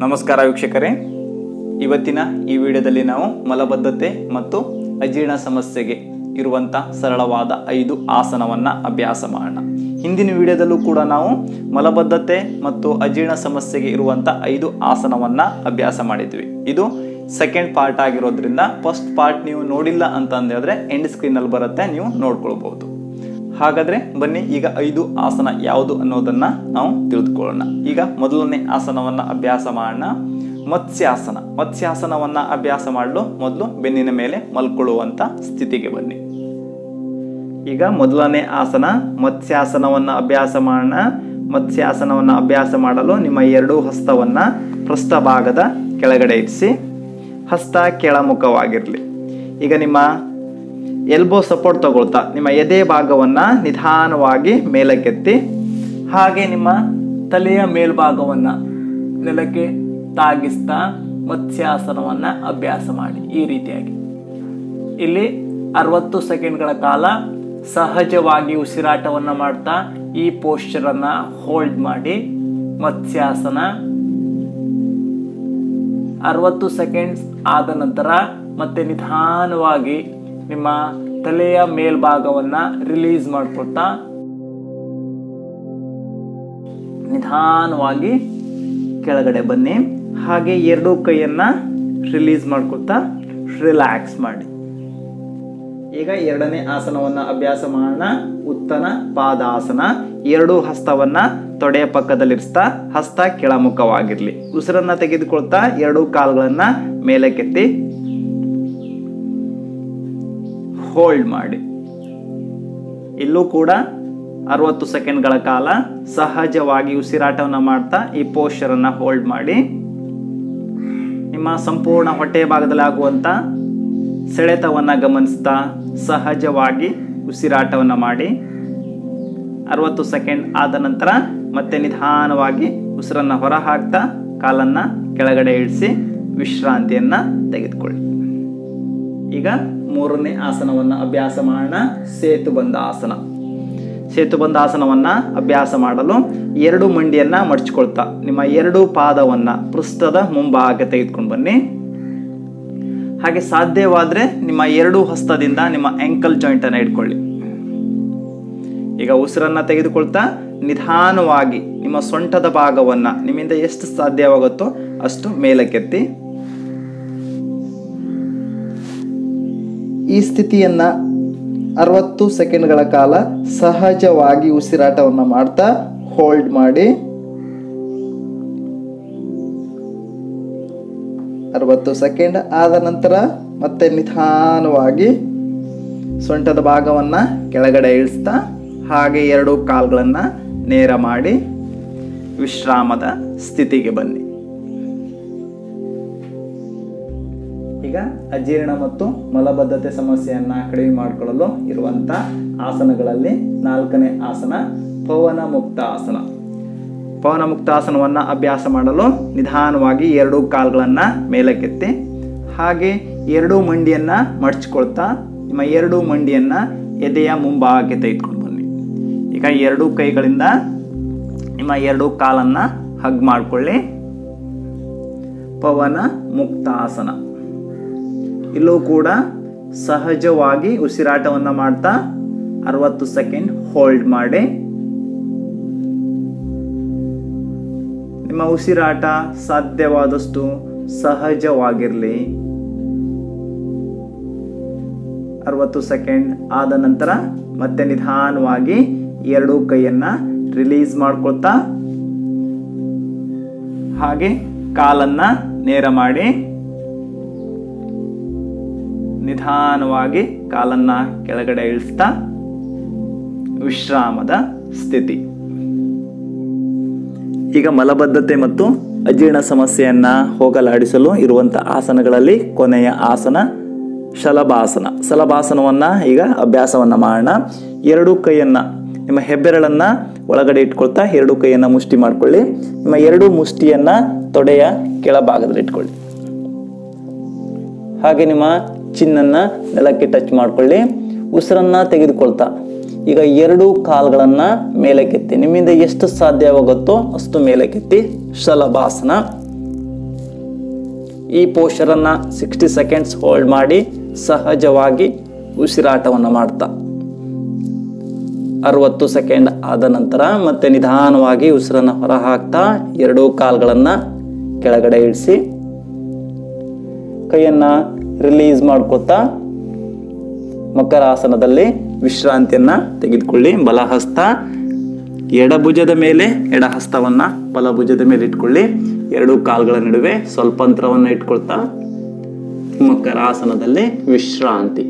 ನಮಸ್ಕಾರ ವೀಕ್ಷಕರೇ ಇವತ್ತಿನ ಈ ವಿಡಿಯೋದಲ್ಲಿ ನಾವು ಮಲಬದ್ಧತೆ ಮತ್ತು ಅಜೀರ್ಣ ಸಮಸ್ಯೆಗೆ ಇರುವಂಥ ಸರಳವಾದ ಐದು ಆಸನವನ್ನು ಅಭ್ಯಾಸ ಮಾಡೋಣ ಹಿಂದಿನ ವಿಡಿಯೋದಲ್ಲೂ ಕೂಡ ನಾವು ಮಲಬದ್ಧತೆ ಮತ್ತು ಅಜೀರ್ಣ ಸಮಸ್ಯೆಗೆ ಇರುವಂಥ ಐದು ಆಸನವನ್ನು ಅಭ್ಯಾಸ ಮಾಡಿದ್ವಿ ಇದು ಸೆಕೆಂಡ್ ಪಾರ್ಟ್ ಆಗಿರೋದ್ರಿಂದ ಫಸ್ಟ್ ಪಾರ್ಟ್ ನೀವು ನೋಡಿಲ್ಲ ಅಂತ ಹೇಳಿದ್ರೆ ಎಂಡ್ ಸ್ಕ್ರೀನಲ್ಲಿ ಬರುತ್ತೆ ನೀವು ನೋಡ್ಕೊಳ್ಬಹುದು ಹಾಗಾದ್ರೆ ಬನ್ನಿ ಈಗ ಐದು ಆಸನ ಯಾವುದು ಅನ್ನೋದನ್ನ ನಾವು ತಿಳಿದುಕೊಳ್ಳೋಣ ಈಗ ಮೊದಲನೇ ಆಸನವನ್ನ ಅಭ್ಯಾಸ ಮಾಡೋಣ ಮತ್ಸ್ಯಾಸನ ಮತ್ಸ್ಯಾಸನವನ್ನ ಅಭ್ಯಾಸ ಮಾಡಲು ಮೊದಲು ಬೆನ್ನಿನ ಮೇಲೆ ಮಲ್ಕೊಳ್ಳುವಂತ ಸ್ಥಿತಿಗೆ ಬನ್ನಿ ಈಗ ಮೊದಲನೇ ಆಸನ ಮತ್ಸ್ಯಾಸನವನ್ನ ಅಭ್ಯಾಸ ಮಾಡೋಣ ಮತ್ಸ್ಯಾಸನವನ್ನ ಅಭ್ಯಾಸ ಮಾಡಲು ನಿಮ್ಮ ಎರಡೂ ಹಸ್ತವನ್ನ ಪೃಷ್ಠಭಾಗದ ಕೆಳಗಡೆ ಇರಿಸಿ ಹಸ್ತ ಕೆಳಮುಖವಾಗಿರಲಿ ಈಗ ನಿಮ್ಮ ಎಲ್ಬೋ ಸಪೋರ್ಟ್ ತಗೊಳ್ತಾ ನಿಮ್ಮ ಎದೆ ಭಾಗವನ್ನ ನಿಧಾನವಾಗಿ ಮೇಲಕ್ಕೆತ್ತಿ ಹಾಗೆ ನಿಮ್ಮ ತಲೆಯ ಮೇಲ್ಭಾಗವನ್ನ ನೆಲಕ್ಕೆ ತಾಗಿಸ್ತಾ ಮತ್ಸ್ಯಾಸನವನ್ನ ಅಭ್ಯಾಸ ಮಾಡಿ ಈ ರೀತಿಯಾಗಿ ಇಲ್ಲಿ ಅರವತ್ತು ಸೆಕೆಂಡ್ಗಳ ಕಾಲ ಸಹಜವಾಗಿ ಉಸಿರಾಟವನ್ನ ಮಾಡ್ತಾ ಈ ಪೋಸ್ಚರ್ ಅನ್ನ ಹೋಲ್ಡ್ ಮಾಡಿ ಮತ್ಸ್ಯಾಸನ ಅರವತ್ತು ಸೆಕೆಂಡ್ಸ್ ಆದ ನಂತರ ಮತ್ತೆ ನಿಧಾನವಾಗಿ ನಿಮ್ಮ ತಲೆಯ ಮೇಲ್ಭಾಗವನ್ನ ರಿಲೀಸ್ ಮಾಡ್ಕೊಳ್ತಾ ನಿಧಾನವಾಗಿ ಕೆಳಗಡೆ ಬನ್ನಿ ಹಾಗೆ ಎರಡೂ ಕೈಯನ್ನ ರಿಲೀಸ್ ಮಾಡ್ಕೊಳ್ತಾ ರಿಲ್ಯಾಕ್ಸ್ ಮಾಡಿ ಈಗ ಎರಡನೇ ಆಸನವನ್ನ ಅಭ್ಯಾಸ ಮಾಡೋಣ ಉತ್ತನ ಪಾದಾಸನ ಎರಡು ಹಸ್ತವನ್ನ ತೊಡೆಯ ಪಕ್ಕದಲ್ಲಿರಿಸ್ತಾ ಹಸ್ತ ಕೆಳಮುಖವಾಗಿರ್ಲಿ ಉಸಿರನ್ನ ತೆಗೆದುಕೊಳ್ತಾ ಎರಡೂ ಕಾಲುಗಳನ್ನ ಮೇಲಕ್ಕೆತ್ತಿ ಹೋಲ್ಡ್ ಮಾಡಿ ಇಲ್ಲೂ ಕೂಡ ಅರವತ್ತು ಸೆಕೆಂಡ್ಗಳ ಕಾಲ ಸಹಜವಾಗಿ ಉಸಿರಾಟವನ್ನು ಮಾಡ್ತಾ ಈ ಪೋಸ್ಚರ್ ಅನ್ನ ಹೋಲ್ಡ್ ಮಾಡಿ ನಿಮ್ಮ ಸಂಪೂರ್ಣ ಹೊಟ್ಟೆ ಭಾಗದಲ್ಲಿ ಆಗುವಂತ ಸೆಳೆತವನ್ನ ಗಮನಿಸ್ತಾ ಸಹಜವಾಗಿ ಉಸಿರಾಟವನ್ನು ಮಾಡಿ ಅರವತ್ತು ಸೆಕೆಂಡ್ ಆದ ನಂತರ ಮತ್ತೆ ನಿಧಾನವಾಗಿ ಉಸಿರನ್ನ ಹೊರ ಹಾಕ್ತಾ ಕಾಲನ್ನ ಕೆಳಗಡೆ ಇಳಿಸಿ ವಿಶ್ರಾಂತಿಯನ್ನ ತೆಗೆದುಕೊಳ್ಳಿ ಈಗ ಮೂರನೇ ಆಸನವನ್ನ ಅಭ್ಯಾಸ ಮಾಡೋಣ ಸೇತುಬಂಧ ಆಸನ ಸೇತುಬಂಧ ಆಸನವನ್ನ ಅಭ್ಯಾಸ ಮಾಡಲು ಎರಡು ಮಂಡಿಯನ್ನ ಮಡಚ್ಕೊಳ್ತಾ ನಿಮ್ಮ ಎರಡು ಪಾದವನ್ನ ಪೃಷ್ಠದ ಮುಂಭಾಗ ತೆಗೆದುಕೊಂಡು ಬನ್ನಿ ಹಾಗೆ ಸಾಧ್ಯವಾದ್ರೆ ನಿಮ್ಮ ಎರಡು ಹಸ್ತದಿಂದ ನಿಮ್ಮ ಆಂಕಲ್ ಜಾಯಿಂಟ್ ಅನ್ನ ಇಟ್ಕೊಳ್ಳಿ ಈಗ ಉಸಿರನ್ನ ತೆಗೆದುಕೊಳ್ತಾ ನಿಧಾನವಾಗಿ ನಿಮ್ಮ ಸೊಂಟದ ಭಾಗವನ್ನ ನಿಮ್ಮಿಂದ ಎಷ್ಟು ಸಾಧ್ಯವಾಗುತ್ತೋ ಅಷ್ಟು ಮೇಲಕ್ಕೆತ್ತಿ ಈ ಸ್ಥಿತಿಯನ್ನ ಅರವತ್ತು ಸೆಕೆಂಡ್ಗಳ ಕಾಲ ಸಹಜವಾಗಿ ಉಸಿರಾಟವನ್ನು ಮಾಡ್ತಾ ಹೋಲ್ಡ್ ಮಾಡಿ ಅರವತ್ತು ಸೆಕೆಂಡ್ ಆದ ನಂತರ ಮತ್ತೆ ನಿಧಾನವಾಗಿ ಸೊಂಟದ ಭಾಗವನ್ನ ಕೆಳಗಡೆ ಇಳಿಸ್ತಾ ಹಾಗೆ ಎರಡು ಕಾಲ್ಗಳನ್ನ ನೇರ ಮಾಡಿ ವಿಶ್ರಾಮದ ಸ್ಥಿತಿಗೆ ಬನ್ನಿ ಈಗ ಅಜೀರ್ಣ ಮತ್ತು ಮಲಬದ್ಧತೆ ಸಮಸ್ಯೆಯನ್ನ ಕಡಿಮೆ ಮಾಡಿಕೊಳ್ಳಲು ಇರುವಂತ ಆಸನಗಳಲ್ಲಿ ನಾಲ್ಕನೇ ಆಸನ ಪವನ ಮುಕ್ತ ಆಸನ ಪವನ ಮುಕ್ತ ಆಸನವನ್ನ ಅಭ್ಯಾಸ ಮಾಡಲು ನಿಧಾನವಾಗಿ ಎರಡು ಕಾಲ್ಗಳನ್ನ ಮೇಲಕ್ಕೆತ್ತಿ ಹಾಗೆ ಎರಡು ಮಂಡಿಯನ್ನ ಮಡಚ್ಕೊಳ್ತಾ ನಿಮ್ಮ ಎರಡು ಮಂಡಿಯನ್ನ ಎದೆಯ ಮುಂಭಾಗಕ್ಕೆ ತೆಗೆದುಕೊಂಡು ಬನ್ನಿ ಈಗ ಎರಡು ಕೈಗಳಿಂದ ನಿಮ್ಮ ಎರಡು ಕಾಲನ್ನ ಹಗ್ ಮಾಡಿಕೊಳ್ಳಿ ಪವನ ಮುಕ್ತ ಆಸನ ಇಲ್ಲೂ ಕೂಡ ಸಹಜವಾಗಿ ಉಸಿರಾಟವನ್ನ ಮಾಡ್ತಾ ಅರವತ್ತು ಸೆಕೆಂಡ್ ಹೋಲ್ಡ್ ಮಾಡಿ ನಿಮ್ಮ ಉಸಿರಾಟ ಸಾಧ್ಯವಾದಷ್ಟು ಸಹಜವಾಗಿರಲಿ ಅರವತ್ತು ಸೆಕೆಂಡ್ ಆದ ನಂತರ ಮತ್ತೆ ನಿಧಾನವಾಗಿ ಎರಡೂ ಕೈಯನ್ನ ರಿಲೀಸ್ ಮಾಡ್ಕೊಳ್ತಾ ಹಾಗೆ ಕಾಲನ್ನ ನೇರ ಮಾಡಿ ನಿಧಾನವಾಗಿ ಕಾಲನ್ನ ಕೆಳಗಡೆ ಇಳಿಸ್ತಾ ವಿಶ್ರಾಮದ ಸ್ಥಿತಿ ಈಗ ಮಲಬದ್ಧತೆ ಮತ್ತು ಅಜೀರ್ಣ ಸಮಸ್ಯೆಯನ್ನ ಹೋಗಲಾಡಿಸಲು ಇರುವಂತ ಆಸನಗಳಲ್ಲಿ ಕೊನೆಯ ಆಸನ ಶಲಭಾಸನ ಶಲಭಾಸನವನ್ನ ಈಗ ಅಭ್ಯಾಸವನ್ನ ಮಾಡೋಣ ಎರಡು ಕೈಯನ್ನ ನಿಮ್ಮ ಹೆಬ್ಬೆರಳನ್ನ ಒಳಗಡೆ ಇಟ್ಕೊಳ್ತಾ ಎರಡು ಕೈಯನ್ನ ಮುಷ್ಟಿ ಮಾಡ್ಕೊಳ್ಳಿ ನಿಮ್ಮ ಎರಡು ಮುಷ್ಟಿಯನ್ನ ತೊಡೆಯ ಕೆಳಭಾಗದಲ್ಲಿ ಇಟ್ಕೊಳ್ಳಿ ಹಾಗೆ ನಿಮ್ಮ ಚಿನ್ನನ್ನ ನೆಲಕ್ಕೆ ಟಚ್ ಮಾಡ್ಕೊಳ್ಳಿ ಉಸಿರನ್ನ ತೆಗೆದುಕೊಳ್ತಾ ಈಗ ಎರಡು ಕಾಲ್ಗಳನ್ನ ಮೇಲಕ್ಕೆತ್ತಿ ನಿಮ್ಮಿಂದ ಎಷ್ಟು ಸಾಧ್ಯವಾಗುತ್ತೋ ಅಷ್ಟು ಮೇಲಕ್ಕೆತ್ತಿ ಶಲಭಾಸನ ಈ ಪೋಸ್ಚರನ್ನು ಸಿಕ್ಸ್ಟಿ ಸೆಕೆಂಡ್ಸ್ ಹೋಲ್ಡ್ ಮಾಡಿ ಸಹಜವಾಗಿ ಉಸಿರಾಟವನ್ನು ಮಾಡ್ತಾ ಅರವತ್ತು ಸೆಕೆಂಡ್ ಆದ ನಂತರ ಮತ್ತೆ ನಿಧಾನವಾಗಿ ಉಸಿರನ್ನು ಹೊರ ಹಾಕ್ತಾ ಎರಡೂ ಕಾಲ್ಗಳನ್ನು ಕೆಳಗಡೆ ಇಳಿಸಿ ಕೈಯನ್ನು ರಿಲೀಸ್ ಮಾಡ್ಕೋತಾ ಮಕರಾಸನದಲ್ಲಿ ವಿಶ್ರಾಂತಿಯನ್ನ ತೆಗೆದುಕೊಳ್ಳಿ ಬಲಹಸ್ತ ಎಡಭುಜದ ಮೇಲೆ ಎಡಹಸ್ತವನ್ನ ಬಲಭುಜದ ಮೇಲೆ ಇಟ್ಕೊಳ್ಳಿ ಎರಡು ಕಾಲ್ಗಳ ನಡುವೆ ಸ್ವಲ್ಪ ಅಂತರವನ್ನು ಇಟ್ಕೊಳ್ತಾ ಮಕರಾಸನದಲ್ಲಿ ವಿಶ್ರಾಂತಿ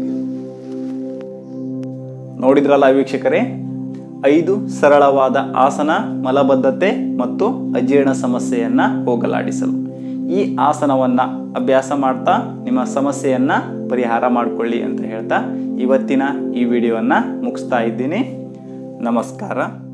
ನೋಡಿದ್ರಲ್ಲ ವೀಕ್ಷಕರೇ ಐದು ಸರಳವಾದ ಆಸನ ಮಲಬದ್ಧತೆ ಮತ್ತು ಅಜೀರ್ಣ ಸಮಸ್ಯೆಯನ್ನ ಹೋಗಲಾಡಿಸಲು ಈ ಆಸನವನ್ನ ಅಭ್ಯಾಸ ಮಾಡ್ತಾ ನಿಮ್ಮ ಸಮಸ್ಯೆಯನ್ನ ಪರಿಹಾರ ಮಾಡಿಕೊಳ್ಳಿ ಅಂತ ಹೇಳ್ತಾ ಇವತ್ತಿನ ಈ ವಿಡಿಯೋವನ್ನ ಮುಗಿಸ್ತಾ ಇದ್ದೀನಿ ನಮಸ್ಕಾರ